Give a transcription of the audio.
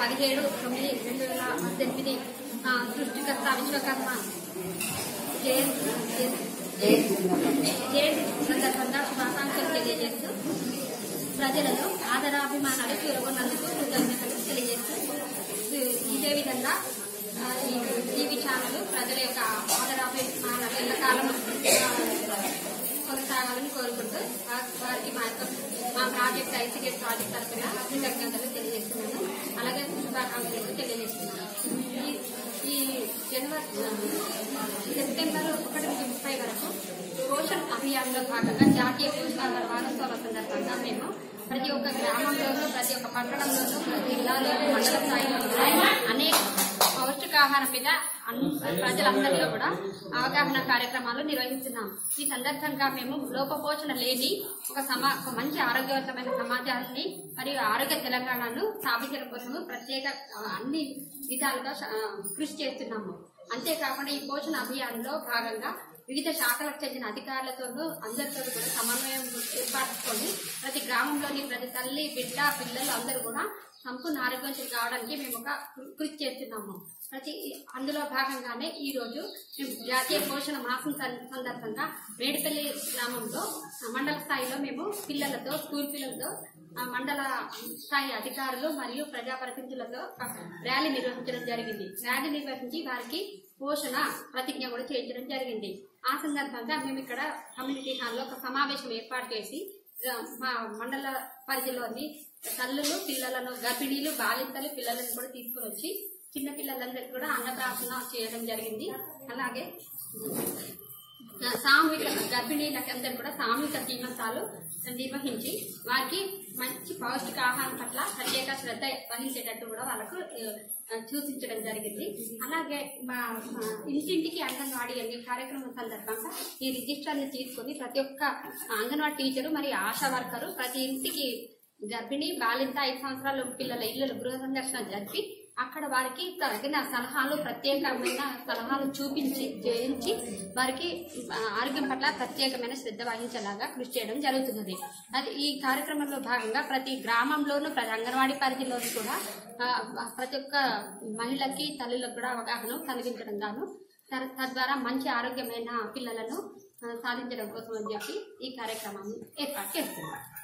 పదిహేడు తొమ్మిది రెండు వేల పద్దెనిమిది ఆ, సృష్టికర్త విశ్వకర్మ జయంతి జయంతి సందర్భంగా శుభాకాంక్షలు తెలియజేస్తూ ప్రజలలో ఆదరాభిమానాలు చూరగొన్నందుకు కృతజ్ఞతలు తెలియజేస్తూ ఈ- ఇదే విధంగా ఆ, ఈ టీవీ ఛానల్ ప్రజల యొక్క ఆదరాభిమానాలు ఎల్లకాలం ఆ, కొనసాగాలని కోరుకుంటూ వా- వారికి మా యొక్క మా ప్రాజెక్ట్ ఐసీగేట్ ప్రాజెక్ట్ తరఫున కృతజ్ఞతలు తెలియజేస్తున్నాను అలాగే శుభాకాంక్షలు తెలియజేస్తున్నాను ఈ- ఈ జనవరి సెప్టెంబర్ ఒకటి నుంచి ముప్పై వరకు పోషణ్ అభియాన్లో భాగంగా జాతీయ పోషకాహార వారోత్సవాల సందర్భంగా మేము ప్రతి ఒక్క గ్రామంలోనూ ప్రతి ఒక్క పట్టణంలోనూ ప్రతి జిల్లాలోనూ మండల స్థాయిలో కూడా అనేక పౌష్టికాహారం మీద అన్- ప్రజలందరిలో కూడా అవగాహన కార్యక్రమాలు నిర్వహిస్తున్నాం ఈ సందర్భంగా మేము లోపపోషణ లేని ఒక సమా ఒక మంచి ఆరోగ్యవంతమైన సమాజాన్ని మరియు ఆరోగ్య తెలంగాణను స్థాపించడం కోసము ప్రత్యేక ఆ, అన్ని విధాలుగా ఆ, కృషి చేస్తున్నాము అంతేకాకుండా ఈ పోషణ అభియాన్లో భాగంగా వివిధ శాఖలకు చెందిన అధికారులతోనూ అందరితో కూడా సమన్వయం ఏర్పరచుకొని ప్రతి గ్రామంలోని ప్రతి తల్లి బిడ్డ పిల్లలు అందరూ కూడా సంపూర్ణ ఆరోగ్యవంతులు కావడానికి మేము ఒక కృ- కృషి చేస్తున్నాము ప్రతి అందులో భాగంగానే ఈ రోజు మేము జాతీయ పోషణ మాసం సం- సందర్భంగా మేడిపల్లి గ్రామంలో ఆ, మండల స్థాయిలో మేము పిల్లలతో స్కూల్ పిల్లలతో ఆ, మండల స్థాయి అధికారులు మరియు ప్రజాప్రతినిధులతో ఒక ర్యాలీ నిర్వహించడం జరిగింది ర్యాలీ నిర్వహించి వారికి పోషణ ప్రతిజ్ఞ కూడా చేయించడం జరిగింది ఆ సందర్భంగా మేము ఇక్కడ కమ్యూనిటీ హాల్లో ఒక సమావేశం ఏర్పాటు చేసి ఆ, మా మండల పరిధిలోని తల్లులు పిల్లలను గర్భిణీలు బాలింతలు పిల్లలను కూడా తీసుకొని వచ్చి చిన్న పిల్లలందరికీ కూడా అన్నప్రాసన చేయడం జరిగింది అలాగే ఆ, సామూహిక గర్భిణీలకందరూ కూడా సామూహిక సీమంతాలు నిర్వహించి వారికి మంచి పౌష్టికాహారం పట్ల ప్రత్యేక శ్రద్ధ వహించేటట్టు కూడా వాళ్ళకు ఆ, సూచించడం జరిగింది అలాగే మా మా ఇంటింటికి అంగన్వాడీ అనే కార్యక్రమం సందర్భంగా ఈ రిజిస్టర్ని తీసుకొని ప్రతి ఒక్క అంగన్వాడీ టీచరు మరియు ఆశా వర్కరు ప్రతి ఇంటికి గర్భిణి బాలింత ఐదు సంవత్సరాల పిల్లల ఇళ్లలో గృహ సందర్శన జరిపి అక్కడ వారికి తగిన సలహాలు ప్రత్యేకమైన సలహాలు చూపించి చేయించి వారికి ఆ, ఆరోగ్యం పట్ల ప్రత్యేకమైన శ్రద్ధ వహించేలాగా కృషి చేయడం జరుగుతున్నది అది ఈ కార్యక్రమంలో భాగంగా ప్రతి గ్రామంలోనూ ప్రతి అంగన్వాడీ పరిధిలోనూ కూడా ఆ, ప్రతి ఒక్క మహిళకి తల్లులకు కూడా అవగాహన కలిగించడం గాను తర్- తద్వారా మంచి ఆరోగ్యమైన పిల్లలను ఆ, సాధించడం కోసం అని చెప్పి ఈ కార్యక్రమాన్ని ఏర్పాటు చేస్తున్నారు